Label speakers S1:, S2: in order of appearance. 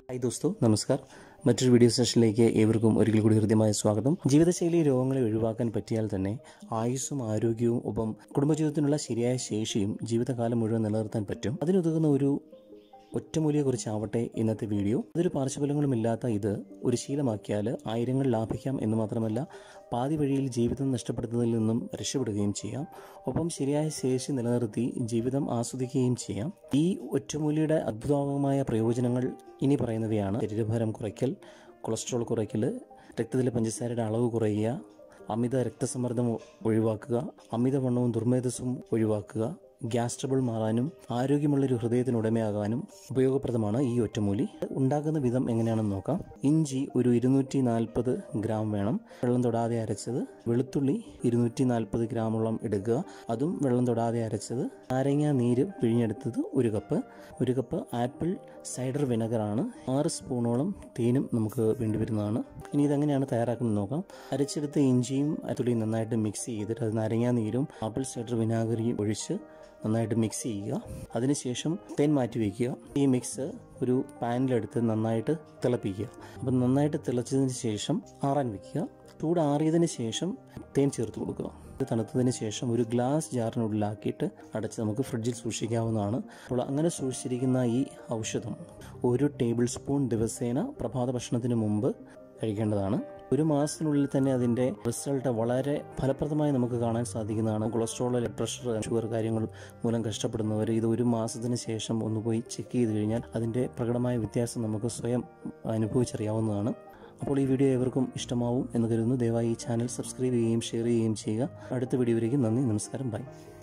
S1: hi ദോസ്തോ നമസ്കാർ മറ്റൊരു video സെഷനിലേക്ക് ഏവർക്കും ഒരിക്കൽ കൂടി ഹൃദ്യമായ സ്വാഗതം ജീവിതശൈലി രോഗങ്ങളെ ഒഴിവാക്കാൻ പറ്റിയാൽ തന്നെ ആയുസ്സും ആരോഗ്യവും ഒപ്പം കുടുംബജീവിതത്തിനുള്ള ശരിയായ ശേഷിയും ജീവിതകാലം മുഴുവൻ നിലനിർത്താൻ പറ്റും അതിനുതകുന്ന ഒരു ഒറ്റമൂലിയെക്കുറിച്ചാവട്ടെ ഇന്നത്തെ വീഡിയോ അതൊരു പാർശ്വഫലങ്ങളുമില്ലാത്ത ഇത് ഒരു ശീലമാക്കിയാൽ ആയിരങ്ങൾ ലാഭിക്കാം എന്ന് മാത്രമല്ല പാതി വഴിയിൽ ജീവിതം നഷ്ടപ്പെടുത്തുന്നതിൽ നിന്നും രക്ഷപ്പെടുകയും ചെയ്യാം ഒപ്പം ശരിയായ ശേഷി നിലനിർത്തി ജീവിതം ആസ്വദിക്കുകയും ചെയ്യാം ഈ ഒറ്റമൂലിയുടെ അദ്ഭുതമായ പ്രയോജനങ്ങൾ ഇനി പറയുന്നവയാണ് ശരീരഭാരം കുറയ്ക്കൽ കൊളസ്ട്രോൾ കുറയ്ക്കൽ രക്തത്തിലെ പഞ്ചസാരയുടെ അളവ് കുറയുക അമിത രക്തസമ്മർദ്ദം ഒഴിവാക്കുക അമിതവണ്ണവും ദുർമേധസ്സും ഒഴിവാക്കുക ഗ്യാസ് ട്രബിൾ മാറാനും ആരോഗ്യമുള്ളൊരു ഹൃദയത്തിന് ഉടമയാകാനും ഉപയോഗപ്രദമാണ് ഈ ഒറ്റമൂലി ഉണ്ടാക്കുന്ന വിധം എങ്ങനെയാണെന്ന് നോക്കാം ഇഞ്ചി ഒരു ഇരുന്നൂറ്റി നാൽപ്പത് ഗ്രാം വേണം വെള്ളം തൊടാതെ അരച്ചത് വെളുത്തുള്ളി ഇരുന്നൂറ്റി നാൽപ്പത് ഗ്രാമോളം എടുക്കുക അതും വെള്ളം തൊടാതെ അരച്ചത് നാരങ്ങ നീര് പിഴിഞ്ഞെടുത്തത് ഒരു കപ്പ് ഒരു കപ്പ് ആപ്പിൾ സൈഡർ വിനെഗറാണ് ആറ് സ്പൂണോളം തേനും നമുക്ക് വേണ്ടിവരുന്നതാണ് ഇനി ഇതെങ്ങനെയാണ് തയ്യാറാക്കുന്നത് നോക്കാം അരച്ചെടുത്ത ഇഞ്ചിയും അത്തുള്ളിയും നന്നായിട്ട് മിക്സ് ചെയ്തിട്ട് അത് നാരങ്ങാ നീരും ആപ്പിൾ സൈഡർ വിനാഗിരിയും ഒഴിച്ച് നന്നായിട്ട് മിക്സ് ചെയ്യുക അതിനുശേഷം തേൻ മാറ്റി വയ്ക്കുക ഈ മിക്സ് ഒരു പാനിലെടുത്ത് നന്നായിട്ട് തിളപ്പിക്കുക അപ്പം നന്നായിട്ട് തിളച്ചതിന് ശേഷം ആറാൻ വയ്ക്കുക ചൂട് ആറിയതിന് ശേഷം തേൻ ചേർത്ത് കൊടുക്കുക ഇത് തണുത്തതിന് ശേഷം ഒരു ഗ്ലാസ് ജാറിനുള്ളിലാക്കിയിട്ട് അടച്ച് നമുക്ക് ഫ്രിഡ്ജിൽ സൂക്ഷിക്കാവുന്നതാണ് അപ്പോൾ അങ്ങനെ സൂക്ഷിച്ചിരിക്കുന്ന ഈ ഔഷധം ഒരു ടേബിൾ സ്പൂൺ ദിവസേന പ്രഭാത ഭക്ഷണത്തിന് മുമ്പ് കഴിക്കേണ്ടതാണ് ഒരു മാസത്തിനുള്ളിൽ തന്നെ അതിൻ്റെ റിസൾട്ട് വളരെ ഫലപ്രദമായി നമുക്ക് കാണാൻ സാധിക്കുന്നതാണ് കൊളസ്ട്രോൾ പ്രഷർ ഷുഗർ കാര്യങ്ങൾ മൂലം കഷ്ടപ്പെടുന്നവർ ഇത് ഒരു മാസത്തിന് ശേഷം ഒന്ന് പോയി ചെക്ക് ചെയ്ത് കഴിഞ്ഞാൽ അതിൻ്റെ പ്രകടമായ വ്യത്യാസം നമുക്ക് സ്വയം അനുഭവിച്ചറിയാവുന്നതാണ് അപ്പോൾ ഈ വീഡിയോ ഏവർക്കും ഇഷ്ടമാവും എന്ന് കരുതുന്നു ദയവായി ഈ ചാനൽ സബ്സ്ക്രൈബ് ചെയ്യുകയും ഷെയർ ചെയ്യുകയും ചെയ്യുക അടുത്ത വീഡിയോയിലേക്ക് നന്ദി നമസ്കാരം ബൈ